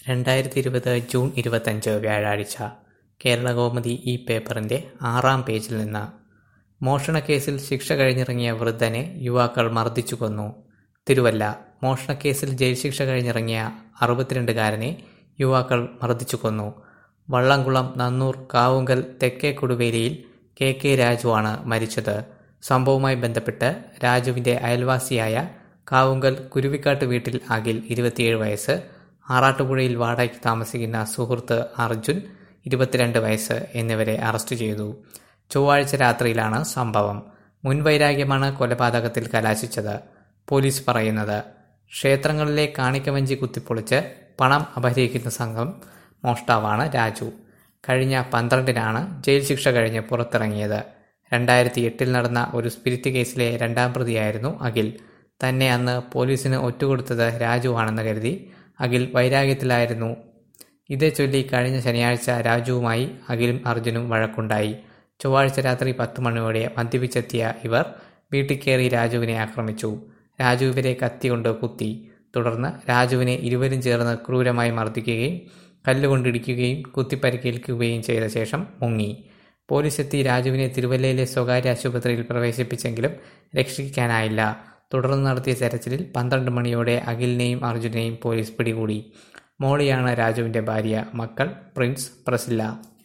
രണ്ടായിരത്തി ഇരുപത് ജൂൺ ഇരുപത്തഞ്ച് വ്യാഴാഴ്ച കേരളകൗമുദി ഈ പേപ്പറിന്റെ ആറാം പേജിൽ നിന്ന് മോഷണക്കേസിൽ ശിക്ഷ കഴിഞ്ഞിറങ്ങിയ വൃദ്ധനെ യുവാക്കൾ മർദ്ദിച്ചു കൊന്നു തിരുവല്ല മോഷണക്കേസിൽ ജയിൽ ശിക്ഷ കഴിഞ്ഞിറങ്ങിയ അറുപത്തിരണ്ടുകാരനെ യുവാക്കൾ മർദ്ദിച്ചു കൊന്നു വള്ളംകുളം നന്നൂർ കാവുങ്കൽ തെക്കേ കൊടുവേലിയിൽ കെ കെ രാജുവാണ് മരിച്ചത് സംഭവവുമായി ബന്ധപ്പെട്ട് രാജുവിന്റെ അയൽവാസിയായ കാവുങ്കൽ കുരുവിക്കാട്ട് വീട്ടിൽ അഖിൽ ഇരുപത്തിയേഴ് വയസ്സ് ആറാട്ടുപുഴയിൽ വാടകയ്ക്ക് താമസിക്കുന്ന സുഹൃത്ത് അർജുൻ ഇരുപത്തിരണ്ട് വയസ്സ് എന്നിവരെ അറസ്റ്റ് ചെയ്തു ചൊവ്വാഴ്ച രാത്രിയിലാണ് സംഭവം മുൻവൈരാഗ്യമാണ് കൊലപാതകത്തിൽ കലാശിച്ചത് പോലീസ് പറയുന്നത് ക്ഷേത്രങ്ങളിലെ കാണിക്കവഞ്ചി കുത്തിപ്പൊളിച്ച് പണം അപഹരിക്കുന്ന സംഘം മോഷ്ടാവാണ് രാജു കഴിഞ്ഞ പന്ത്രണ്ടിനാണ് ജയിൽ ശിക്ഷ കഴിഞ്ഞ് പുറത്തിറങ്ങിയത് രണ്ടായിരത്തി എട്ടിൽ നടന്ന ഒരു സ്പിരിറ്റ് കേസിലെ രണ്ടാം പ്രതിയായിരുന്നു അഖിൽ തന്നെ അന്ന് പോലീസിന് ഒറ്റുകൊടുത്തത് രാജുവാണെന്ന് കരുതി അഖിൽ വൈരാഗ്യത്തിലായിരുന്നു ഇതേ ചൊല്ലി കഴിഞ്ഞ ശനിയാഴ്ച രാജുവുമായി അഖിലും അർജുനും വഴക്കുണ്ടായി ചൊവ്വാഴ്ച രാത്രി പത്ത് മണിയോടെ മദ്യപിച്ചെത്തിയ ഇവർ വീട്ടിൽ കയറി രാജുവിനെ ആക്രമിച്ചു രാജു ഇവരെ കത്തികൊണ്ട് കുത്തി തുടർന്ന് രാജുവിനെ ഇരുവരും ചേർന്ന് ക്രൂരമായി മർദ്ദിക്കുകയും കല്ലുകൊണ്ടിടിക്കുകയും കുത്തിപ്പരിക്കേൽക്കുകയും ചെയ്ത ശേഷം മുങ്ങി പോലീസ് എത്തി രാജുവിനെ തിരുവല്ലയിലെ സ്വകാര്യ ആശുപത്രിയിൽ പ്രവേശിപ്പിച്ചെങ്കിലും രക്ഷിക്കാനായില്ല തുടർന്ന് നടത്തിയ തെരച്ചിലിൽ പന്ത്രണ്ട് മണിയോടെ അഖിലിനെയും അർജുനെയും പോലീസ് പിടികൂടി മോളിയാണ് രാജുവിന്റെ ഭാര്യ മക്കൾ പ്രിൻസ് പ്രസില്ല